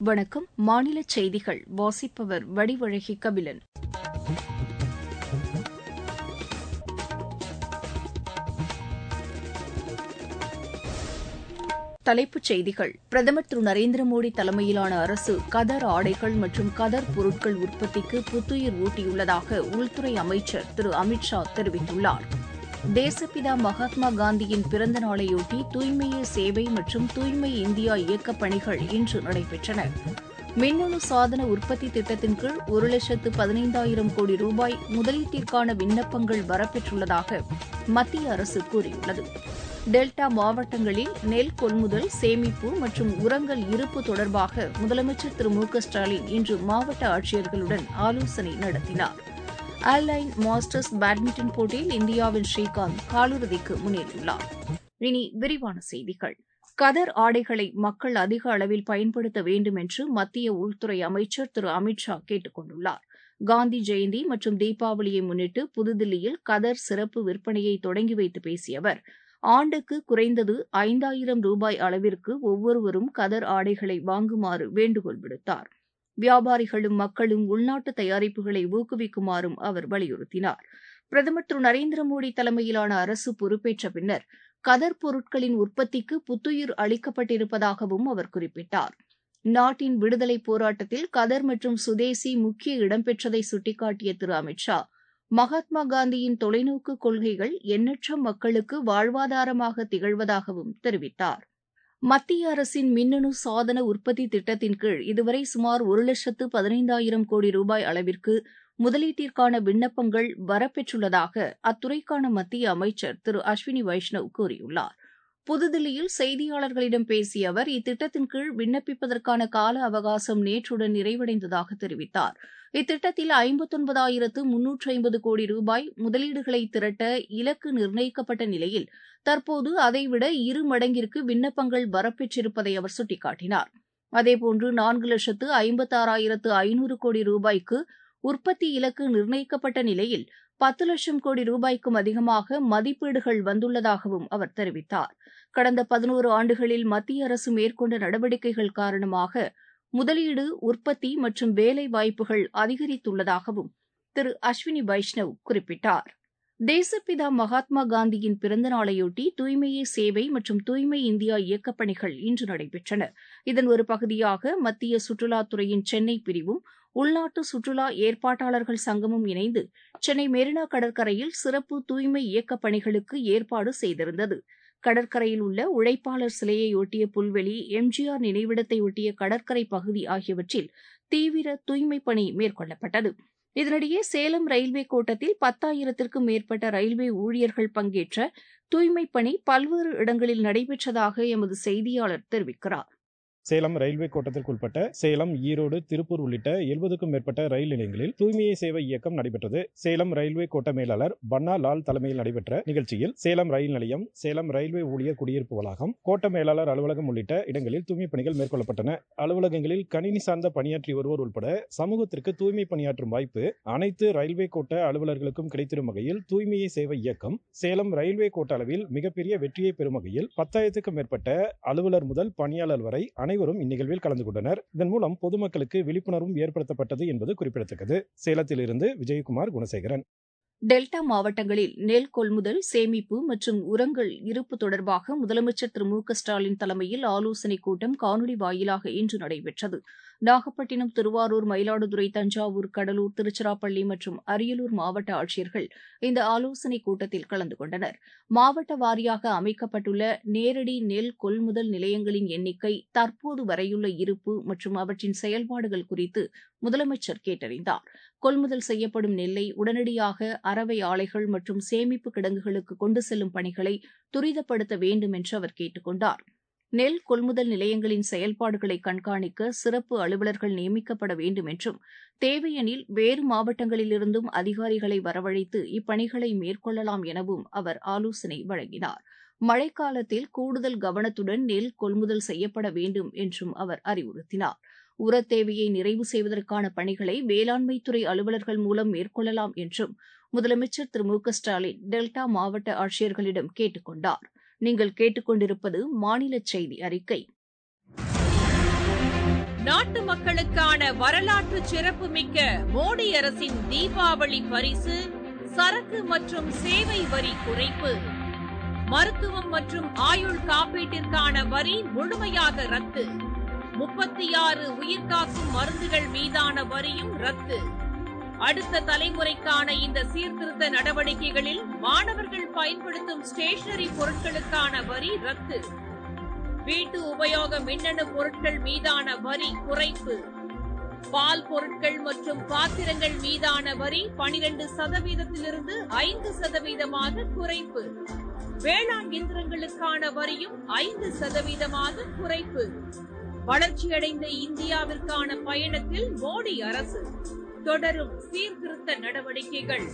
வணக்கம் மாநில செய்திகள் வாசிப்பவர் வடிவழகி கபிலன் தலைப்புச் செய்திகள் பிரதமர் திரு நரேந்திர மோடி தலைமையிலான அரசு கதர் ஆடைகள் மற்றும் கதர் பொருட்கள் உற்பத்திக்கு புத்துயிர் ஊட்டியுள்ளதாக உள்துறை அமைச்சர் திரு அமித் ஷா தெரிவித்துள்ளார் தேசப்பிதா மகாத்மா காந்தியின் பிறந்த நாளையொட்டி தூய்மையே சேவை மற்றும் தூய்மை இந்தியா இயக்கப் பணிகள் இன்று நடைபெற்றன மின்னணு சாதன உற்பத்தி திட்டத்தின் கீழ் ஒரு லட்சத்து பதினைந்தாயிரம் கோடி ரூபாய் முதலீட்டிற்கான விண்ணப்பங்கள் வரப்பெற்றுள்ளதாக மத்திய அரசு கூறியுள்ளது டெல்டா மாவட்டங்களில் நெல் கொள்முதல் சேமிப்பு மற்றும் உரங்கள் இருப்பு தொடர்பாக முதலமைச்சர் திரு மு க ஸ்டாலின் இன்று மாவட்ட ஆட்சியர்களுடன் ஆலோசனை நடத்தினார் ஆல்லைன் மாஸ்டர்ஸ் பேட்மிண்டன் போட்டியில் இந்தியாவின் ஸ்ரீகாந்த் காலிறுதிக்கு முன்னேறியுள்ளார் இனி விரிவான செய்திகள் கதர் ஆடைகளை மக்கள் அதிக அளவில் பயன்படுத்த வேண்டும் என்று மத்திய உள்துறை அமைச்சர் திரு அமித் ஷா கேட்டுக் கொண்டுள்ளார் காந்தி ஜெயந்தி மற்றும் தீபாவளியை முன்னிட்டு புதுதில்லியில் கதர் சிறப்பு விற்பனையை தொடங்கி வைத்து பேசிய அவர் ஆண்டுக்கு குறைந்தது ஐந்தாயிரம் ரூபாய் அளவிற்கு ஒவ்வொருவரும் கதர் ஆடைகளை வாங்குமாறு வேண்டுகோள் விடுத்தார் வியாபாரிகளும் மக்களும் உள்நாட்டு தயாரிப்புகளை ஊக்குவிக்குமாறும் அவர் வலியுறுத்தினார் பிரதமர் திரு நரேந்திர மோடி தலைமையிலான அரசு பொறுப்பேற்ற பின்னர் கதர் பொருட்களின் உற்பத்திக்கு புத்துயிர் அளிக்கப்பட்டிருப்பதாகவும் அவர் குறிப்பிட்டார் நாட்டின் விடுதலைப் போராட்டத்தில் கதர் மற்றும் சுதேசி முக்கிய இடம்பெற்றதை சுட்டிக்காட்டிய திரு அமித் ஷா மகாத்மா காந்தியின் தொலைநோக்கு கொள்கைகள் எண்ணற்ற மக்களுக்கு வாழ்வாதாரமாக திகழ்வதாகவும் தெரிவித்தார் மத்திய அரசின் மின்னணு சாதன உற்பத்தி திட்டத்தின் கீழ் இதுவரை சுமார் ஒரு லட்சத்து பதினைந்தாயிரம் கோடி ரூபாய் அளவிற்கு முதலீட்டிற்கான விண்ணப்பங்கள் வரப்பெற்றுள்ளதாக அத்துறைக்கான மத்திய அமைச்சர் திரு அஸ்வினி வைஷ்ணவ் கூறியுள்ளார் புதுதில்லியில் செய்தியாளர்களிடம் பேசிய அவர் இத்திட்டத்தின் கீழ் விண்ணப்பிப்பதற்கான கால அவகாசம் நேற்றுடன் நிறைவடைந்ததாக தெரிவித்தார் இத்திட்டத்தில் ஐம்பத்தொன்பதாயிரத்து முன்னூற்று ஐம்பது கோடி ரூபாய் முதலீடுகளை திரட்ட இலக்கு நிர்ணயிக்கப்பட்ட நிலையில் தற்போது அதைவிட இரு மடங்கிற்கு விண்ணப்பங்கள் வரப்பெற்றிருப்பதை அவர் சுட்டிக்காட்டினார் அதேபோன்று நான்கு லட்சத்து ஐம்பத்தாறாயிரத்து ஐநூறு கோடி ரூபாய்க்கு உற்பத்தி இலக்கு நிர்ணயிக்கப்பட்ட நிலையில் பத்து லட்சம் கோடி ரூபாய்க்கும் அதிகமாக மதிப்பீடுகள் வந்துள்ளதாகவும் அவர் தெரிவித்தார் கடந்த பதினோரு ஆண்டுகளில் மத்திய அரசு மேற்கொண்ட நடவடிக்கைகள் காரணமாக முதலீடு உற்பத்தி மற்றும் வேலை வாய்ப்புகள் அதிகரித்துள்ளதாகவும் திரு அஸ்வினி வைஷ்ணவ் குறிப்பிட்டார் தேசப்பிதா மகாத்மா காந்தியின் பிறந்த நாளையொட்டி தூய்மையே சேவை மற்றும் தூய்மை இந்தியா இயக்கப் பணிகள் இன்று நடைபெற்றன இதன் ஒரு பகுதியாக மத்திய சுற்றுலாத்துறையின் சென்னை பிரிவும் உள்நாட்டு சுற்றுலா ஏற்பாட்டாளர்கள் சங்கமும் இணைந்து சென்னை மெரினா கடற்கரையில் சிறப்பு தூய்மை இயக்கப் பணிகளுக்கு ஏற்பாடு செய்திருந்தது கடற்கரையில் உள்ள உழைப்பாளர் சிலையை ஒட்டிய புல்வெளி எம்ஜிஆர் நினைவிடத்தை ஒட்டிய கடற்கரை பகுதி ஆகியவற்றில் தீவிர தூய்மைப் பணி மேற்கொள்ளப்பட்டது இதனிடையே சேலம் ரயில்வே கோட்டத்தில் பத்தாயிரத்திற்கும் மேற்பட்ட ரயில்வே ஊழியர்கள் பங்கேற்ற தூய்மைப் பணி பல்வேறு இடங்களில் நடைபெற்றதாக எமது செய்தியாளர் தெரிவிக்கிறார் சேலம் ரயில்வே கோட்டத்திற்குட்பட்ட சேலம் ஈரோடு திருப்பூர் உள்ளிட்ட எழுபதுக்கும் மேற்பட்ட ரயில் நிலையங்களில் தூய்மையை சேவை இயக்கம் நடைபெற்றது சேலம் ரயில்வே கோட்ட மேலாளர் பன்னா லால் தலைமையில் நடைபெற்ற நிகழ்ச்சியில் சேலம் ரயில் நிலையம் சேலம் ரயில்வே ஊழியர் குடியிருப்பு வளாகம் கோட்ட மேலாளர் அலுவலகம் உள்ளிட்ட இடங்களில் தூய்மைப் பணிகள் மேற்கொள்ளப்பட்டன அலுவலகங்களில் கணினி சார்ந்த பணியாற்றி வருவோர் உட்பட சமூகத்திற்கு தூய்மை பணியாற்றும் வாய்ப்பு அனைத்து ரயில்வே கோட்ட அலுவலர்களுக்கும் கிடைத்திடும் வகையில் தூய்மையை சேவை இயக்கம் சேலம் ரயில்வே கோட்ட அளவில் மிகப்பெரிய வெற்றியை பெறும் வகையில் பத்தாயிரத்துக்கும் மேற்பட்ட அலுவலர் முதல் பணியாளர் வரை அனைவரும் இந்நிகழ்வில் கலந்து கொண்டனர் இதன் மூலம் பொதுமக்களுக்கு விழிப்புணர்வும் ஏற்படுத்தப்பட்டது என்பது குறிப்பிடத்தக்கது சேலத்திலிருந்து விஜயகுமார் குணசேகரன் டெல்டா மாவட்டங்களில் நெல் கொள்முதல் சேமிப்பு மற்றும் உரங்கள் இருப்பு தொடர்பாக முதலமைச்சர் திரு மு க ஸ்டாலின் தலைமையில் ஆலோசனைக் கூட்டம் காணொலி வாயிலாக இன்று நடைபெற்றது நாகப்பட்டினம் திருவாரூர் மயிலாடுதுறை தஞ்சாவூர் கடலூர் திருச்சிராப்பள்ளி மற்றும் அரியலூர் மாவட்ட ஆட்சியர்கள் இந்த ஆலோசனைக் கூட்டத்தில் கலந்து கொண்டனர் மாவட்ட வாரியாக அமைக்கப்பட்டுள்ள நேரடி நெல் கொள்முதல் நிலையங்களின் எண்ணிக்கை தற்போது வரையுள்ள இருப்பு மற்றும் அவற்றின் செயல்பாடுகள் குறித்து முதலமைச்சர் கேட்டறிந்தார் கொள்முதல் செய்யப்படும் நெல்லை உடனடியாக அரவை ஆலைகள் மற்றும் சேமிப்பு கிடங்குகளுக்கு கொண்டு செல்லும் பணிகளை துரிதப்படுத்த வேண்டும் என்று அவர் கேட்டுக் கொண்டார் நெல் கொள்முதல் நிலையங்களின் செயல்பாடுகளை கண்காணிக்க சிறப்பு அலுவலர்கள் நியமிக்கப்பட வேண்டும் என்றும் தேவையெனில் வேறு மாவட்டங்களிலிருந்தும் அதிகாரிகளை வரவழைத்து இப்பணிகளை மேற்கொள்ளலாம் எனவும் அவர் ஆலோசனை வழங்கினார் மழைக்காலத்தில் கூடுதல் கவனத்துடன் நெல் கொள்முதல் செய்யப்பட வேண்டும் என்றும் அவர் அறிவுறுத்தினார் உரத் தேவையை நிறைவு செய்வதற்கான பணிகளை வேளாண்மைத்துறை அலுவலர்கள் மூலம் மேற்கொள்ளலாம் என்றும் முதலமைச்சர் திரு மு க ஸ்டாலின் டெல்டா மாவட்ட ஆட்சியர்களிடம் கேட்டுக் கொண்டார் நீங்கள் கேட்டுக்கொண்டிருப்பது மாநில செய்தி அறிக்கை நாட்டு மக்களுக்கான வரலாற்று சிறப்புமிக்க மோடி அரசின் தீபாவளி பரிசு சரக்கு மற்றும் சேவை வரி குறைப்பு மருத்துவம் மற்றும் ஆயுள் காப்பீட்டிற்கான வரி முழுமையாக ரத்து முப்பத்தி ஆறு உயிர்காக்கும் மருந்துகள் மீதான வரியும் ரத்து அடுத்த தலைமுறைக்கான இந்த சீர்திருத்த நடவடிக்கைகளில் மாணவர்கள் பயன்படுத்தும் ஸ்டேஷனரி பொருட்களுக்கான வரி ரத்து வீட்டு உபயோக மின்னணு பொருட்கள் மீதான வரி குறைப்பு பால் பொருட்கள் மற்றும் பாத்திரங்கள் மீதான வரி பனிரெண்டு சதவீதத்திலிருந்து ஐந்து சதவீதமாக குறைப்பு வேளாண் இயந்திரங்களுக்கான வரியும் ஐந்து சதவீதமாக குறைப்பு வளர்ச்சியடைந்த இந்தியாவிற்கான பயணத்தில் மோடி அரசு தொடரும் சீர்திருத்த நடவடிக்கைகள்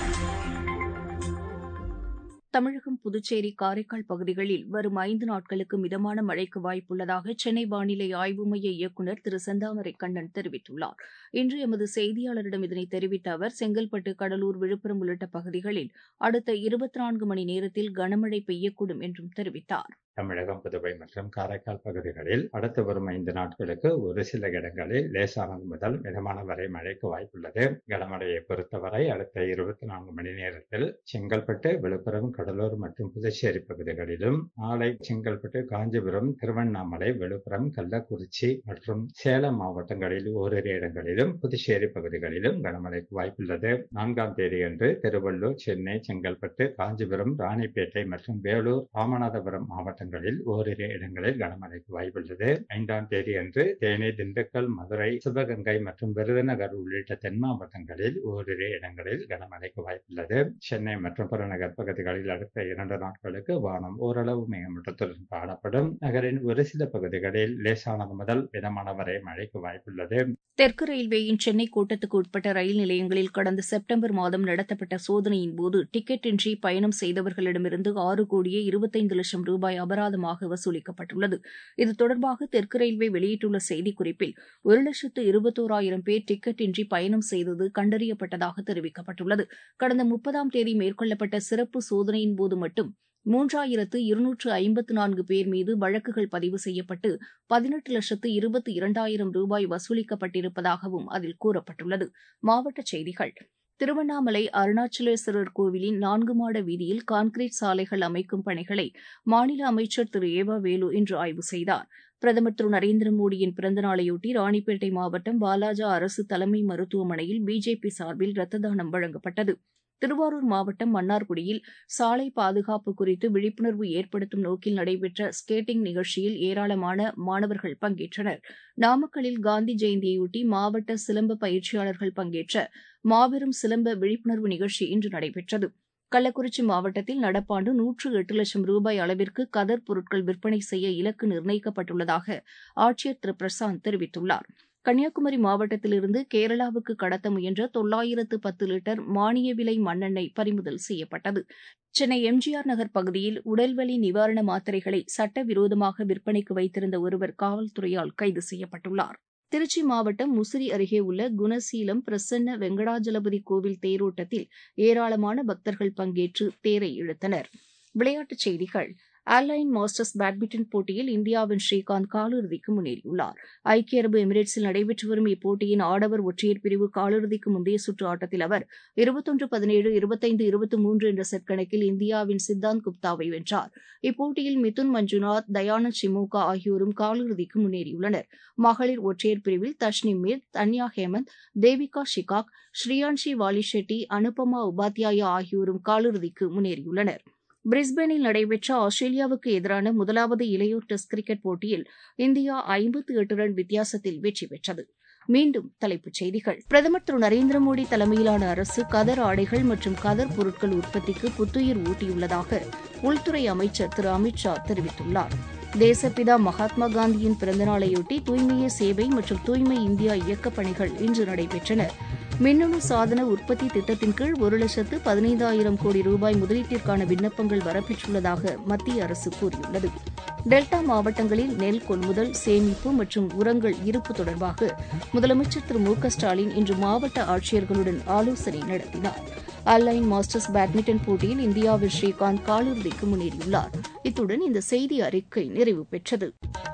தமிழகம் புதுச்சேரி காரைக்கால் பகுதிகளில் வரும் ஐந்து நாட்களுக்கு மிதமான மழைக்கு வாய்ப்புள்ளதாக சென்னை வானிலை ஆய்வு மைய இயக்குநர் திரு செந்தாமரை கண்ணன் தெரிவித்துள்ளார் இன்று எமது செய்தியாளரிடம் இதனை தெரிவித்த அவர் செங்கல்பட்டு கடலூர் விழுப்புரம் உள்ளிட்ட பகுதிகளில் அடுத்த இருபத்தி நான்கு மணி நேரத்தில் கனமழை பெய்யக்கூடும் என்றும் தெரிவித்தார் தமிழகம் புதுவை மற்றும் காரைக்கால் பகுதிகளில் அடுத்து வரும் ஐந்து நாட்களுக்கு ஒரு சில இடங்களில் லேசானது முதல் மிதமான வரை மழைக்கு வாய்ப்புள்ளது கனமழையை பொறுத்தவரை அடுத்த இருபத்தி நான்கு மணி நேரத்தில் செங்கல்பட்டு விழுப்புரம் கடலூர் மற்றும் புதுச்சேரி பகுதிகளிலும் நாளை செங்கல்பட்டு காஞ்சிபுரம் திருவண்ணாமலை விழுப்புரம் கள்ளக்குறிச்சி மற்றும் சேலம் மாவட்டங்களில் ஓரிரு இடங்களிலும் புதுச்சேரி பகுதிகளிலும் கனமழைக்கு வாய்ப்புள்ளது நான்காம் தேதியன்று திருவள்ளூர் சென்னை செங்கல்பட்டு காஞ்சிபுரம் ராணிப்பேட்டை மற்றும் வேலூர் ராமநாதபுரம் மாவட்டங்களில் ஓரிரு இடங்களில் கனமழைக்கு வாய்ப்புள்ளது ஐந்தாம் தேதி அன்று தேனி திண்டுக்கல் மதுரை சிவகங்கை மற்றும் விருதுநகர் உள்ளிட்ட தென் மாவட்டங்களில் ஓரிரு இடங்களில் கனமழைக்கு வாய்ப்புள்ளது சென்னை மற்றும் புறநகர் பகுதிகளில் அடுத்த இரண்டு நாட்களுக்கு வானம் ஓரளவு மேகமூட்டத்துடன் காணப்படும் நகரின் ஒரு சில பகுதிகளில் லேசானது முதல் மிதமான வரை மழைக்கு வாய்ப்புள்ளது தெற்கு ரயில்வேயின் சென்னை கோட்டத்துக்கு உட்பட்ட ரயில் நிலையங்களில் கடந்த செப்டம்பர் மாதம் நடத்தப்பட்ட சோதனையின் போது டிக்கெட் இன்றி பயணம் செய்தவர்களிடமிருந்து ஆறு கோடியே இருபத்தைந்து லட்சம் ரூபாய் அபராதமாக வசூலிக்கப்பட்டுள்ளது இது தொடர்பாக தெற்கு ரயில்வே வெளியிட்டுள்ள செய்திக்குறிப்பில் ஒரு லட்சத்து இருபத்தோராயிரம் பேர் டிக்கெட் இன்றி பயணம் செய்தது கண்டறியப்பட்டதாக தெரிவிக்கப்பட்டுள்ளது கடந்த முப்பதாம் தேதி மேற்கொள்ளப்பட்ட சிறப்பு சோதனையின் போது மட்டும் மூன்றாயிரத்து இருநூற்று ஐம்பத்து நான்கு பேர் மீது வழக்குகள் பதிவு செய்யப்பட்டு பதினெட்டு லட்சத்து இருபத்தி இரண்டாயிரம் ரூபாய் வசூலிக்கப்பட்டிருப்பதாகவும் அதில் கூறப்பட்டுள்ளது மாவட்டச் செய்திகள் திருவண்ணாமலை அருணாச்சலேஸ்வரர் கோவிலின் நான்கு மாட வீதியில் கான்கிரீட் சாலைகள் அமைக்கும் பணிகளை மாநில அமைச்சர் திரு ஏவா வேலு இன்று ஆய்வு செய்தார் பிரதமர் திரு நரேந்திர மோடியின் பிறந்தநாளையொட்டி ராணிப்பேட்டை மாவட்டம் வாலாஜா அரசு தலைமை மருத்துவமனையில் பிஜேபி சார்பில் ரத்த தானம் வழங்கப்பட்டது திருவாரூர் மாவட்டம் மன்னார்குடியில் சாலை பாதுகாப்பு குறித்து விழிப்புணர்வு ஏற்படுத்தும் நோக்கில் நடைபெற்ற ஸ்கேட்டிங் நிகழ்ச்சியில் ஏராளமான மாணவர்கள் பங்கேற்றனர் நாமக்கல்லில் காந்தி ஜெயந்தியையொட்டி மாவட்ட சிலம்ப பயிற்சியாளர்கள் பங்கேற்ற மாபெரும் சிலம்ப விழிப்புணர்வு நிகழ்ச்சி இன்று நடைபெற்றது கள்ளக்குறிச்சி மாவட்டத்தில் நடப்பாண்டு நூற்று எட்டு லட்சம் ரூபாய் அளவிற்கு கதர் பொருட்கள் விற்பனை செய்ய இலக்கு நிர்ணயிக்கப்பட்டுள்ளதாக ஆட்சியர் திரு பிரசாந்த் தெரிவித்துள்ளார் கன்னியாகுமரி மாவட்டத்திலிருந்து கேரளாவுக்கு கடத்த முயன்ற தொள்ளாயிரத்து பத்து லிட்டர் மானிய விலை மண்ணெண்ணெய் பறிமுதல் செய்யப்பட்டது சென்னை எம்ஜிஆர் நகர் பகுதியில் உடல்வலி நிவாரண மாத்திரைகளை சட்டவிரோதமாக விற்பனைக்கு வைத்திருந்த ஒருவர் காவல்துறையால் கைது செய்யப்பட்டுள்ளார் திருச்சி மாவட்டம் முசிறி அருகே உள்ள குணசீலம் பிரசன்ன வெங்கடாஜலபதி கோவில் தேரோட்டத்தில் ஏராளமான பக்தர்கள் பங்கேற்று தேரை இழுத்தனர் விளையாட்டுச் செய்திகள் ஏர்லைன் மாஸ்டர்ஸ் பேட்மிண்டன் போட்டியில் இந்தியாவின் ஸ்ரீகாந்த் காலிறுதிக்கு முன்னேறியுள்ளார் ஐக்கிய அரபு எமிரேட்ஸில் நடைபெற்று வரும் இப்போட்டியின் ஆடவர் ஒற்றையர் பிரிவு காலிறுதிக்கு முந்தைய சுற்று ஆட்டத்தில் அவர் இருபத்தொன்று பதினேழு இருபத்தைந்து இருபத்தி மூன்று என்ற செட் கணக்கில் இந்தியாவின் சித்தாந்த் குப்தாவை வென்றார் இப்போட்டியில் மிதுன் மஞ்சுநாத் தயானந்த் ஷிமோகா ஆகியோரும் காலிறுதிக்கு முன்னேறியுள்ளனர் மகளிர் ஒற்றையர் பிரிவில் தஷ்னிம் மீர் தன்யா ஹேமந்த் தேவிகா ஷிகாக் ஸ்ரீயான்ஷி வாலிஷெட்டி அனுபமா உபாத்யாயா ஆகியோரும் காலிறுதிக்கு முன்னேறியுள்ளனர் பிரிஸ்பேனில் நடைபெற்ற ஆஸ்திரேலியாவுக்கு எதிரான முதலாவது இளையோர் டெஸ்ட் கிரிக்கெட் போட்டியில் இந்தியா ஐம்பத்து எட்டு ரன் வித்தியாசத்தில் வெற்றி பெற்றது மீண்டும் தலைப்புச் செய்திகள் பிரதமர் திரு நரேந்திர மோடி தலைமையிலான அரசு கதர் ஆடைகள் மற்றும் கதர் பொருட்கள் உற்பத்திக்கு புத்துயிர் ஊட்டியுள்ளதாக உள்துறை அமைச்சர் திரு அமித் ஷா தெரிவித்துள்ளார் தேசப்பிதா மகாத்மா காந்தியின் பிறந்தநாளையொட்டி தூய்மையே சேவை மற்றும் தூய்மை இந்தியா இயக்கப் பணிகள் இன்று நடைபெற்றன மின்னணு சாதன உற்பத்தி திட்டத்தின் கீழ் ஒரு லட்சத்து பதினைந்தாயிரம் கோடி ரூபாய் முதலீட்டிற்கான விண்ணப்பங்கள் வரப்பெற்றுள்ளதாக மத்திய அரசு கூறியுள்ளது டெல்டா மாவட்டங்களில் நெல் கொள்முதல் சேமிப்பு மற்றும் உரங்கள் இருப்பு தொடர்பாக முதலமைச்சர் திரு மு க ஸ்டாலின் இன்று மாவட்ட ஆட்சியர்களுடன் ஆலோசனை நடத்தினார் ஆன்லைன் மாஸ்டர்ஸ் பேட்மிண்டன் போட்டியில் இந்தியாவின் ஸ்ரீகாந்த் காலிறுதிக்கு முன்னேறியுள்ளார் இத்துடன் இந்த செய்தி அறிக்கை நிறைவு பெற்றது